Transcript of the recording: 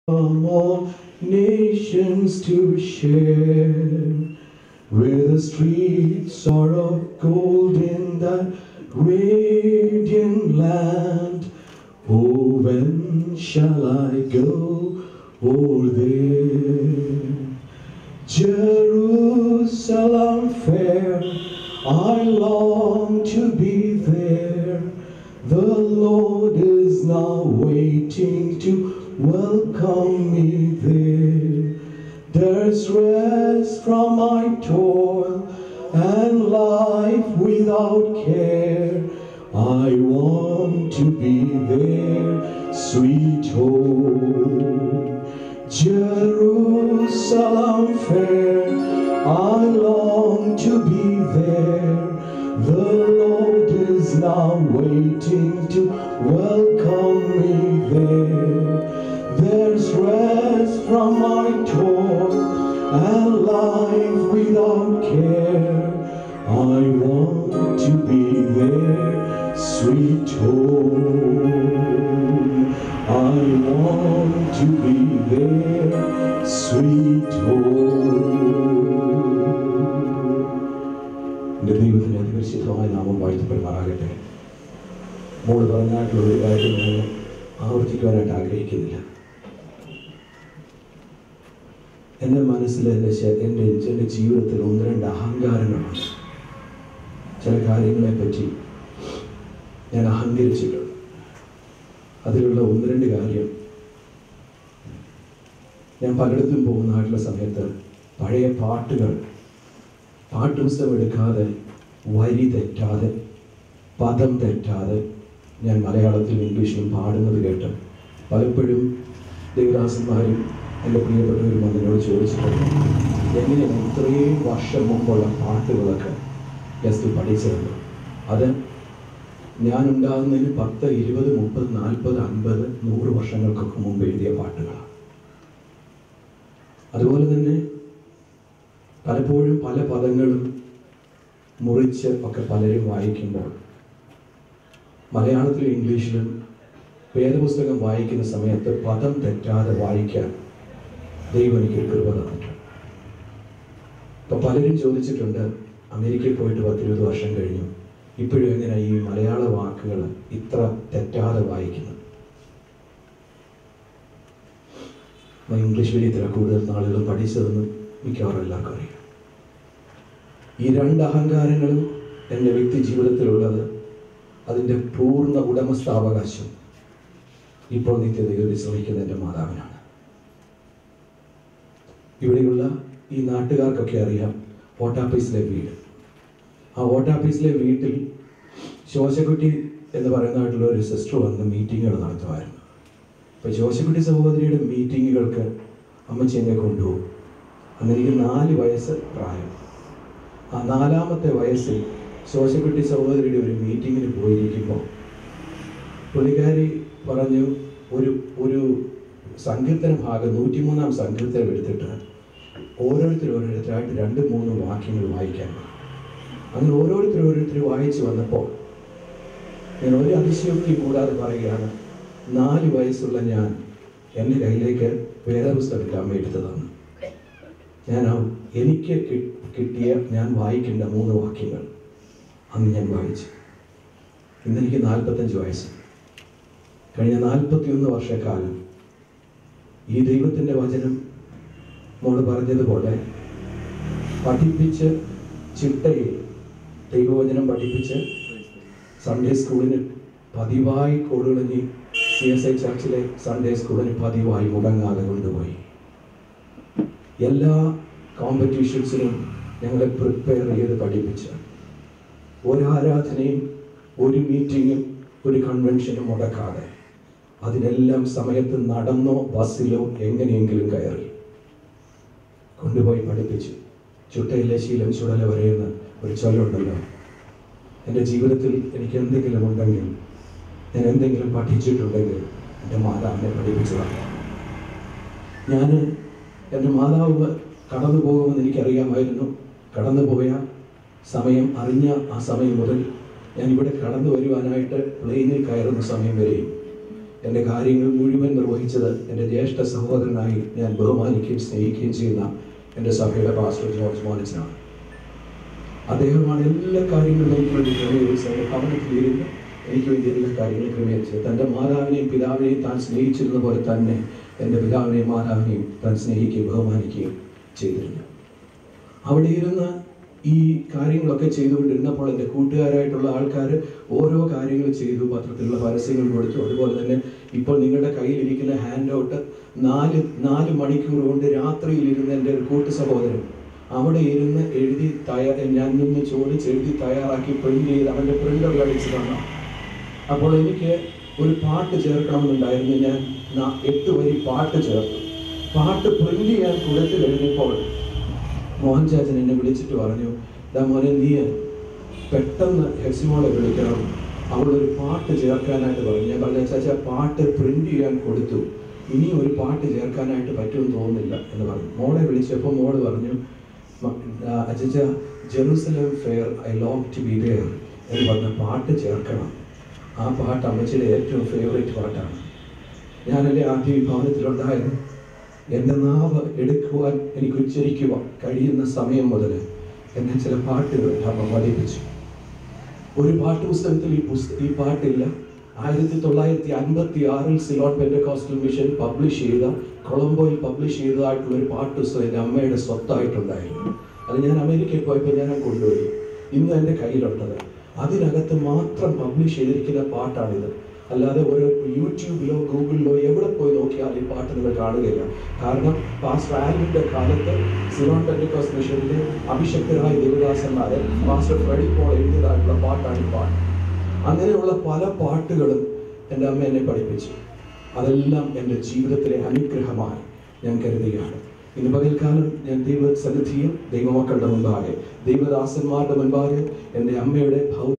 from all nations to share. Where the streets are of gold in that radiant land. Oh, when shall I go over there? Jerusalem fair, I long to be there. The Lord is now waiting to welcome me there. There's rest from my toil and life without care. I want to be there, sweet home. Jerusalem fair, I long to be there. The Lord is now waiting to welcome me there. There's rest from my toil and life without care. I want to be there, sweet home. I want to be there, sweet home. എൻ്റെ ദൈവത്തിൻ്റെ അതിപരിശുദ്ധമായ നാമം വാഴ്ത്തപ്പെടുമാറാകട്ടെ മോള് പറഞ്ഞായിട്ടുള്ള ഒരു കാര്യം ഞാൻ ആവർത്തിക്കുവാനായിട്ട് ആഗ്രഹിക്കുന്നില്ല എൻ്റെ മനസ്സിൽ എൻ്റെ ശ- എൻ്റെ എൻ്റെ ജീവിതത്തിൽ ഒന്ന് രണ്ട് അഹങ്കാരങ്ങളുണ്ട് ചില കാര്യങ്ങളെ പറ്റി ഞാൻ അഹങ്കരിച്ചിട്ടുണ്ട് അതിലുള്ള ഒന്ന് രണ്ട് കാര്യം ഞാൻ പലയിടത്തും പോകുന്നതായിട്ടുള്ള സമയത്ത് പഴയ പാട്ടുകൾ പാട്ടുപുസ്തകം എടുക്കാതെ വരി തെറ്റാതെ പദം തെറ്റാതെ ഞാൻ മലയാളത്തിലും ഇംഗ്ലീഷിലും പാടുന്നത് കേട്ട് പലപ്പോഴും ദേവദാസന്മാരും എൻ്റെ പ്രിയപ്പെട്ടവരും അതിനോട് ചോദിച്ചിട്ടുണ്ട് എങ്ങനെയാണ് ഇത്രയും വർഷം മുമ്പുള്ള പാട്ടുകളൊക്കെ ജസ്റ്റ് പഠിച്ചത് അത് ഞാൻ ഉണ്ടാകുന്നതിന് പത്ത് ഇരുപത് മുപ്പത് നാൽപ്പത് അൻപത് നൂറ് വർഷങ്ങൾക്കൊക്കെ മുമ്പ് എഴുതിയ പാട്ടുകളാണ് അതുപോലെ തന്നെ പലപ്പോഴും പല പദങ്ങളും മുറിച്ച് ഒക്കെ പലരും വായിക്കുമ്പോൾ മലയാളത്തിലും ഇംഗ്ലീഷിലും വേദപുസ്തകം വായിക്കുന്ന സമയത്ത് പദം തെറ്റാതെ വായിക്കാൻ ദൈവം എനിക്ക് കൃപ തന്നിട്ടുണ്ട് ഇപ്പൊ പലരും ചോദിച്ചിട്ടുണ്ട് അമേരിക്കയിൽ പോയിട്ട് പത്തിരുപത് വർഷം കഴിഞ്ഞു ഇപ്പോഴും എങ്ങനെ ഈ മലയാള വാക്കുകൾ ഇത്ര തെറ്റാതെ വായിക്കുന്നത് അപ്പൊ ഇംഗ്ലീഷ് മീഡിയത്തിലാണ് കൂടുതൽ നാളുകൾ പഠിച്ചതെന്ന് മിക്കവാറും എല്ലാവർക്കും അറിയാം ഈ രണ്ട് അഹങ്കാരങ്ങളും എൻ്റെ വ്യക്തി ജീവിതത്തിലുള്ളത് അതിൻ്റെ പൂർണ്ണ ഉടമസ്ഥാവകാശം ഇപ്പോൾ നിത്യതയിൽ വിശ്രമിക്കുന്ന എൻ്റെ മാതാവിനാണ് ഇവിടെയുള്ള ഈ നാട്ടുകാർക്കൊക്കെ അറിയാം ഓട്ടാപ്പീസിലെ വീട് ആ ഓട്ടാപ്പീസിലെ വീട്ടിൽ ശോശക്കുട്ടി എന്ന് പറയുന്നതായിട്ടുള്ള ഒരു സിസ്റ്റർ വന്ന് മീറ്റിങ്ങുകൾ നടത്തുമായിരുന്നു അപ്പോൾ ശോശക്കുട്ടി സഹോദരിയുടെ മീറ്റിങ്ങുകൾക്ക് അമ്മച്ചി എന്നെ കൊണ്ടുപോകും അന്ന് എനിക്ക് നാല് വയസ്സ് പ്രായം ആ നാലാമത്തെ വയസ്സിൽ ശോശക്കുട്ടി സഹോദരിയുടെ ഒരു മീറ്റിങ്ങിന് പോയിരിക്കുമ്പോൾ പുള്ളിക്കാരി പറഞ്ഞു ഒരു ഒരു സങ്കീർത്തന ഭാഗം നൂറ്റിമൂന്നാം സങ്കീർത്തനം എടുത്തിട്ട് ഓരോരുത്തർ ഓരോരുത്തരായിട്ട് രണ്ട് മൂന്ന് വാക്യങ്ങൾ വായിക്കാൻ പറഞ്ഞു. അങ്ങനെ ഓരോരുത്തർ ഓരോരുത്തർ വായിച്ചു വന്നപ്പോൾ ഞാൻ ഒരു അതിശയോക്തി കൂടാതെ പറയുകയാണ് നാല് വയസ്സുള്ള ഞാൻ എൻ്റെ കയ്യിലേക്ക് വേദപുസ്തകത്തിൽ അമ്മ എടുത്തു തന്നു ഞാൻ ആ എനിക്ക് കി- കിട്ടിയ ഞാൻ വായിക്കേണ്ട മൂന്ന് വാക്യങ്ങൾ അന്ന് ഞാൻ വായിച്ചു ഇന്നെനിക്ക് നാൽപ്പത്തഞ്ച് വയസ്സ് കഴിഞ്ഞ നാൽപ്പത്തിയൊന്ന് വർഷക്കാലം ഈ ദൈവത്തിൻ്റെ വചനം മോള് പറഞ്ഞതുപോലെ പഠിപ്പിച്ച് ചിട്ടയിൽ ദൈവവചനം പഠിപ്പിച്ച് സൺഡേ സ്കൂളിന് പതിവായി കൊടുളഞ്ഞി സി എസ് ഐ ചർച്ചിലെ സൺഡേ സ്കൂളിന് പതിവായി മുടങ്ങാതെ കൊണ്ടുപോയി എല്ലാ കോമ്പറ്റീഷൻസിനും ഞങ്ങളെ പ്രിപ്പയർ ചെയ്ത് പഠിപ്പിച്ച് ഒരു ആരാധനയും ഒരു മീറ്റിങ്ങും ഒരു കൺവെൻഷനും മുടക്കാതെ അതിനെല്ലാം സമയത്ത് നടന്നോ ബസ്സിലോ എങ്ങനെയെങ്കിലും കയറി കൊണ്ടുപോയി പഠിപ്പിച്ചു ചുട്ടയിലെ ശീലം ചുടല വരെയെന്ന് ഒരു ചൊല്ലുണ്ടല്ലോ എൻ്റെ ജീവിതത്തിൽ എനിക്ക് എന്തെങ്കിലും ഉണ്ടെങ്കിൽ ഞാൻ എന്തെങ്കിലും പഠിച്ചിട്ടുണ്ടെങ്കിൽ എൻ്റെ മാതാവിനെ പഠിപ്പിച്ചതാണ് ഞാൻ എൻ്റെ മാതാവ് കടന്നു പോകുമെന്ന് എനിക്കറിയാമായിരുന്നു കടന്നുപോയ സമയം അറിഞ്ഞ ആ സമയം മുതൽ ഞാൻ ഇവിടെ കടന്നു വരുവാനായിട്ട് പ്ലെയിനിൽ കയറുന്ന സമയം വരെയും എൻ്റെ കാര്യങ്ങൾ മുഴുവൻ നിർവഹിച്ചത് എൻ്റെ ജ്യേഷ്ഠ സഹോദരനായി ഞാൻ ബഹുമാനിക്കുകയും സ്നേഹിക്കുകയും ചെയ്യുന്ന എൻ്റെ സഭയുടെ പാസ്റ്റർ ജോർജ് മോനിച്ചനാണ് അദ്ദേഹമാണ് എല്ലാ കാര്യങ്ങളും എനിക്ക് വേണ്ടി ക്രമീകരിച്ച് എൻ്റെ ഭവനത്തിലിരുന്ന് എനിക്ക് വേണ്ടി എല്ലാ കാര്യങ്ങളും ക്രമീകരിച്ചത് തൻ്റെ മാതാവിനെയും പിതാവിനെയും താൻ സ്നേഹിച്ചിരുന്ന പോലെ തന്നെ എൻ്റെ പിതാവിനെയും മാതാവിനെയും താൻ സ്നേഹിക്കുകയും ബഹുമാനിക്കുകയും ചെയ്തിരുന്നു അവിടെ ഇരുന്ന് ഈ കാര്യങ്ങളൊക്കെ ചെയ്തുകൊണ്ടിരുന്നപ്പോൾ എൻ്റെ കൂട്ടുകാരായിട്ടുള്ള ആൾക്കാർ ഓരോ കാര്യങ്ങൾ ചെയ്തു പത്രത്തിലുള്ള പരസ്യങ്ങൾ കൊടുത്തു അതുപോലെ തന്നെ ഇപ്പോൾ നിങ്ങളുടെ കയ്യിലിരിക്കുന്ന ഹാൻഡ് ഔട്ട് നാല് നാല് മണിക്കൂർ കൊണ്ട് രാത്രിയിലിരുന്ന് എൻ്റെ ഒരു കൂട്ടു സഹോദരൻ അവിടെ ഇരുന്ന് എഴുതി തയ്യാ ഞാൻ നിന്ന് ചോദിച്ച് എഴുതി തയ്യാറാക്കി പ്രിന്റ് ചെയ്ത് അവൻ്റെ പ്രിന്റർ കളിച്ച് തന്നു അപ്പോൾ എനിക്ക് ഒരു പാട്ട് ചേർക്കണമെന്നുണ്ടായിരുന്നു ഞാൻ ന- എട്ട് വരി പാട്ട് ചേർത്തു പാട്ട് പ്രിന്റ് ചെയ്യാൻ കൊടുത്തു കഴിഞ്ഞപ്പോൾ മോഹൻ ചാച്ചൻ എന്നെ വിളിച്ചിട്ട് പറഞ്ഞു ദാ മോനെ നീ പെട്ടെന്ന് ഹെക്സിമോളെ വിളിക്കണം അവളൊരു പാട്ട് ചേർക്കാനായിട്ട് പറഞ്ഞു ഞാൻ പറഞ്ഞു ചാച്ച പാട്ട് പ്രിന്റ് ചെയ്യാൻ കൊടുത്തു ഇനി ഒരു പാട്ട് ചേർക്കാനായിട്ട് പറ്റുമെന്ന് തോന്നുന്നില്ല എന്ന് പറഞ്ഞു മോളെ വിളിച്ചപ്പോൾ മോള് പറഞ്ഞു അച്ഛച്ച Jerusalem fair I long to be there എന്ന് പറഞ്ഞ പാട്ട് ചേർക്കണം ആ പാട്ട് അമ്മച്ചിയുടെ ഏറ്റവും ഫേവറേറ്റ് പാട്ടാണ് ഞാൻ എൻ്റെ ആദ്യ വിഭാഗത്തിലുണ്ടായിരുന്നു എൻ്റെ നാവ് എടുക്കുവാൻ എനിക്ക് ഉച്ചരിക്കുവാൻ കഴിയുന്ന സമയം മുതൽ എന്നെ ചില പാട്ടുകൾ അമ്മ പഠിപ്പിച്ചു ഒരു പാട്ട് പുസ്തകത്തിൽ ഈ പുസ്ത ഈ പാട്ടില്ല ആയിരത്തി തൊള്ളായിരത്തി അൻപത്തി ആറിൽ സിലോൺ പെൻഡകോസ്റ്റൽ മിഷൻ പബ്ലിഷ് ചെയ്ത കൊളംബോയിൽ പബ്ലിഷ് ചെയ്തതായിട്ടുള്ള ഒരു പാട്ട് പുസ്തകം എൻ്റെ അമ്മയുടെ സ്വത്തായിട്ടുണ്ടായിരുന്നു അത് ഞാൻ അമേരിക്കയിൽ പോയപ്പോൾ ഞാൻ അത് കൊണ്ടുപോയി ഇന്ന് എൻ്റെ കയ്യിലുണ്ടത് അതിനകത്ത് മാത്രം പബ്ലിഷ് ചെയ്തിരിക്കുന്ന പാട്ടാണിത് അല്ലാതെ ഒരു യൂട്യൂബിലോ ഗൂഗിളിലോ എവിടെ പോയി നോക്കിയാൽ ഈ പാട്ട് നിങ്ങൾ കാണുകയില്ല കാരണം പാസ്റ്റർ ആൽവിന്റെ കാലത്ത് സിറോൺ പെൻഡിക്കോസ് മിഷനിലെ അഭിഷക്തരായ ദേവദാസന്മാരെ പാസ്റ്റർ ഫ്രെഡി പോൾ എഴുതിയതായിട്ടുള്ള പാട്ടാണ് ഈ പാട്ട് അങ്ങനെയുള്ള പല പാട്ടുകളും എൻ്റെ അമ്മ എന്നെ പഠിപ്പിച്ചു അതെല്ലാം എൻ്റെ ജീവിതത്തിലെ അനുഗ്രഹമായി ഞാൻ കരുതുകയാണ് ഇന്ന് പകൽക്കാലം ഞാൻ ദൈവ സന്നിധിയും ദൈവമക്കളുടെ മുൻപാകെ ദൈവദാസന്മാരുടെ മുൻപാകെ എൻ്റെ അമ്മയുടെ ഭൗ